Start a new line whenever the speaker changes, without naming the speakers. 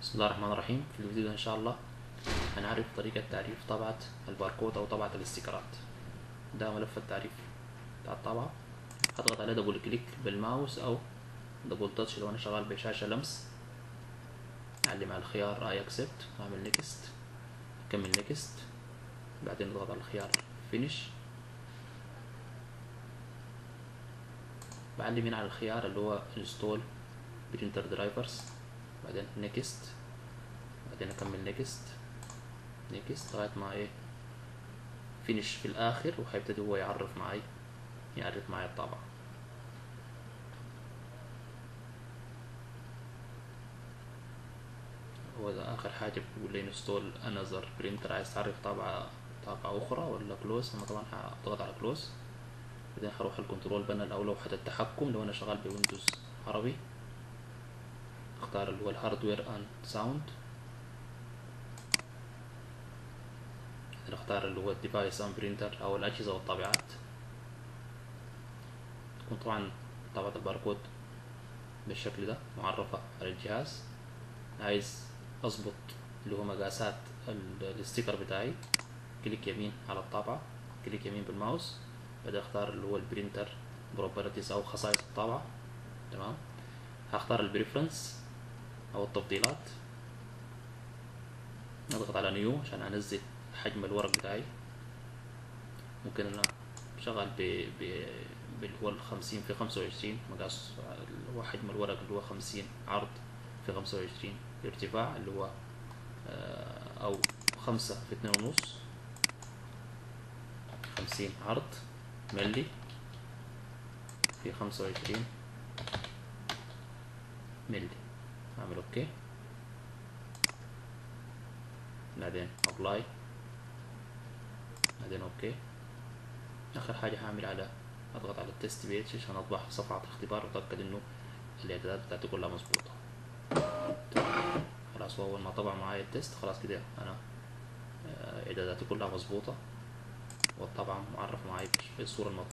بسم الله الرحمن الرحيم في الفيديو ده ان شاء الله هنعرف طريقة تعريف طبعة الباركود او طبعة الاستيكرات ده ملف التعريف بتاع الطبعة هضغط عليه دبل كليك بالماوس او دبل تاتش لو انا شغال بشاشة لمس اعلم على الخيار اي اكسبت واعمل نيكست اكمل نيكست بعدين اضغط على الخيار فينيش بعلم هنا على الخيار اللي هو انستول برينتر درايفرز بعدين نيكست بعدين اكمل نيكست نيكست لغايه ما ايه فينيش في الاخر وهيبتدي هو يعرف معي يعرف معي الطابعة هو ده اخر حاجة بيقول لي انستول انذر برينتر عايز تعرف طابعة طابعة اخرى ولا كلوز انا طبعا هضغط على كلوز بعدين هروح الكنترول بانل او لوحة التحكم لو انا شغال بويندوز عربي اختار اللي هو الهاردوير اند ساوند اختار اللي هو الديفايس اند برينتر او الاجهزة والطابعات تكون طبعا طابعة الباركود بالشكل ده معرفة على الجهاز عايز اظبط اللي هو مقاسات الاستيكر بتاعي كليك يمين على الطابعة كليك يمين بالماوس بعدين اختار اللي هو البرينتر بروبرتيز او خصائص الطابعة تمام هختار البريفرنس او التفضيلات اضغط على نيو عشان انزل حجم الورق بتاعي ممكن انا شغال ب ب اللي هو الخمسين في خمسة وعشرين مقاس اللي هو حجم الورق اللي هو خمسين عرض في خمسة وعشرين ارتفاع اللي هو او خمسة في اتنين ونص خمسين عرض ملي في خمسة وعشرين ملي اعمل اوكي بعدين ابلاي بعدين اوكي اخر حاجة هعمل على اضغط على التست بيج عشان اطبع صفحة اختبار واتأكد انه الاعدادات بتاعتي كلها مظبوطة خلاص واول ما طبع معايا التست خلاص كده انا اعداداتي كلها مظبوطة والطبعة معرف معايا بالصورة المطلوبة